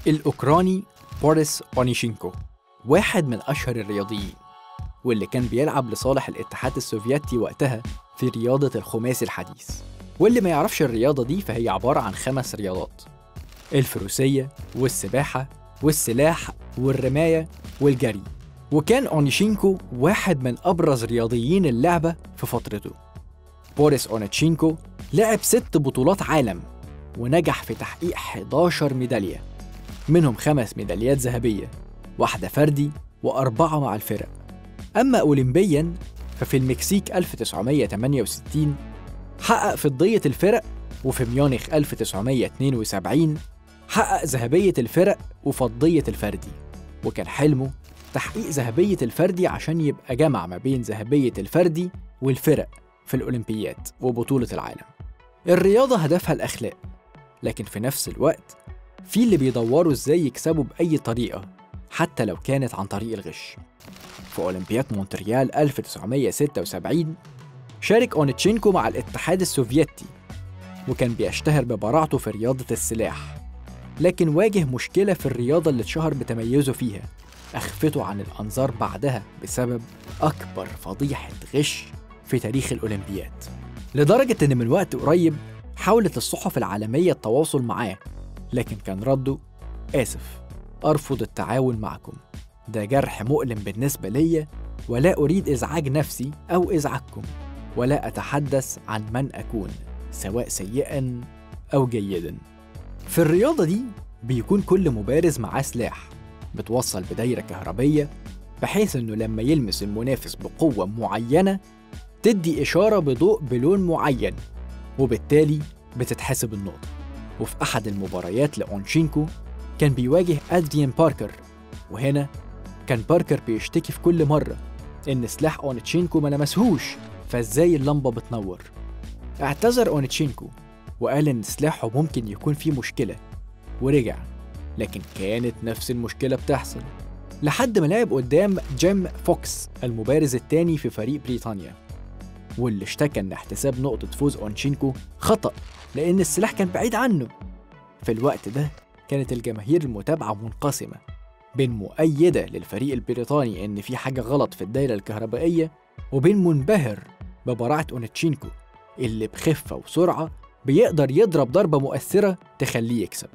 الأوكراني بوريس أونيشينكو واحد من أشهر الرياضيين واللي كان بيلعب لصالح الاتحاد السوفيتي وقتها في رياضة الخماسي الحديث واللي ما يعرفش الرياضة دي فهي عبارة عن خمس رياضات الفروسية والسباحة والسلاح والرماية والجري وكان أونيشينكو واحد من أبرز رياضيين اللعبة في فترته بوريس أونيتشينكو لعب ست بطولات عالم ونجح في تحقيق 11 ميدالية منهم خمس ميداليات ذهبية واحدة فردي وأربعة مع الفرق أما أولمبيا ففي المكسيك 1968 حقق فضية الفرق وفي ميونخ 1972 حقق ذهبية الفرق وفضية الفردي وكان حلمه تحقيق ذهبية الفردي عشان يبقى جمع ما بين ذهبية الفردي والفرق في الأولمبيات وبطولة العالم الرياضة هدفها الأخلاق لكن في نفس الوقت في اللي بيدوروا ازاي يكسبوا بأي طريقة حتى لو كانت عن طريق الغش في أولمبياد مونتريال 1976 شارك أونيتشينكو مع الاتحاد السوفيتي وكان بيشتهر ببراعته في رياضة السلاح لكن واجه مشكلة في الرياضة اللي اتشهر بتميزه فيها أخفته عن الأنظار بعدها بسبب أكبر فضيحة غش في تاريخ الأولمبياد لدرجة إن من وقت قريب حاولت الصحف العالمية التواصل معاه لكن كان رده آسف أرفض التعاون معكم ده جرح مؤلم بالنسبة ليا ولا أريد إزعاج نفسي أو إزعاجكم ولا أتحدث عن من أكون سواء سيئا أو جيدا في الرياضة دي بيكون كل مبارز معاه سلاح متوصل بدايرة كهربية بحيث إنه لما يلمس المنافس بقوة معينة تدي إشارة بضوء بلون معين وبالتالي بتتحسب النقطة وفي أحد المباريات لأونشينكو كان بيواجه أدريان باركر وهنا كان باركر بيشتكي في كل مرة إن سلاح أونتشينكو ما لمسهوش فإزاي اللمبة بتنور اعتذر أونتشينكو وقال إن سلاحه ممكن يكون فيه مشكلة ورجع لكن كانت نفس المشكلة بتحصل لحد ما لعب قدام جيم فوكس المبارز التاني في فريق بريطانيا واللي اشتكى ان احتساب نقطة فوز أونشينكو خطأ لأن السلاح كان بعيد عنه في الوقت ده كانت الجماهير المتابعة منقسمة بين مؤيدة للفريق البريطاني إن في حاجة غلط في الدايرة الكهربائية وبين منبهر ببراعة أونتشينكو اللي بخفة وسرعة بيقدر يضرب ضربة مؤثرة تخليه يكسب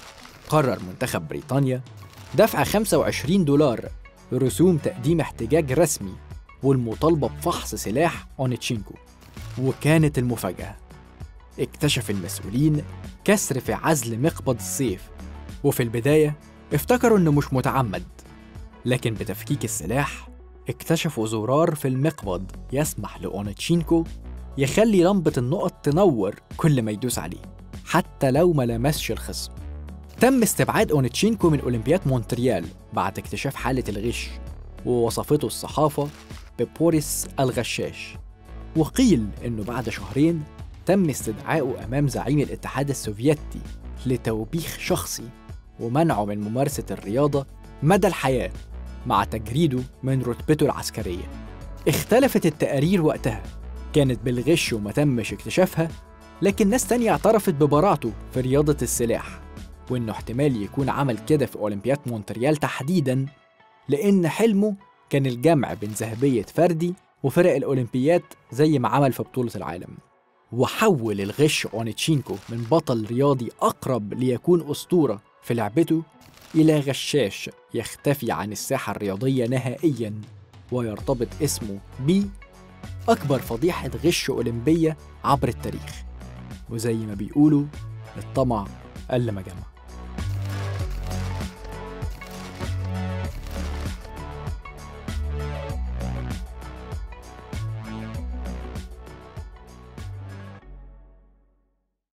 قرر منتخب بريطانيا دفع 25 دولار رسوم تقديم احتجاج رسمي والمطالبة بفحص سلاح أونتشينكو وكانت المفاجأة اكتشف المسؤولين كسر في عزل مقبض السيف وفي البداية افتكروا إنه مش متعمد لكن بتفكيك السلاح اكتشفوا زرار في المقبض يسمح لأونتشينكو يخلي لمبة النقط تنور كل ما يدوس عليه حتى لو ما لمسش الخصم تم استبعاد أونتشينكو من أولمبياد مونتريال بعد اكتشاف حالة الغش ووصفته الصحافة ببوريس الغشاش وقيل إنه بعد شهرين تم استدعائه أمام زعيم الاتحاد السوفيتي لتوبيخ شخصي ومنعه من ممارسة الرياضة مدى الحياة مع تجريده من رتبته العسكرية اختلفت التقارير وقتها كانت بالغش وما تمش اكتشافها لكن ناس تانية اعترفت ببراعته في رياضة السلاح وإنه احتمال يكون عمل كده في أولمبياد مونتريال تحديداً لأن حلمه كان الجمع بين ذهبية فردي وفرق الأولمبيات زي ما عمل في بطولة العالم وحول الغش أونيتشينكو من بطل رياضي أقرب ليكون أسطورة في لعبته إلى غشاش يختفي عن الساحة الرياضية نهائياً ويرتبط اسمه ب أكبر فضيحة غش أولمبية عبر التاريخ وزي ما بيقولوا الطمع قل ما جمع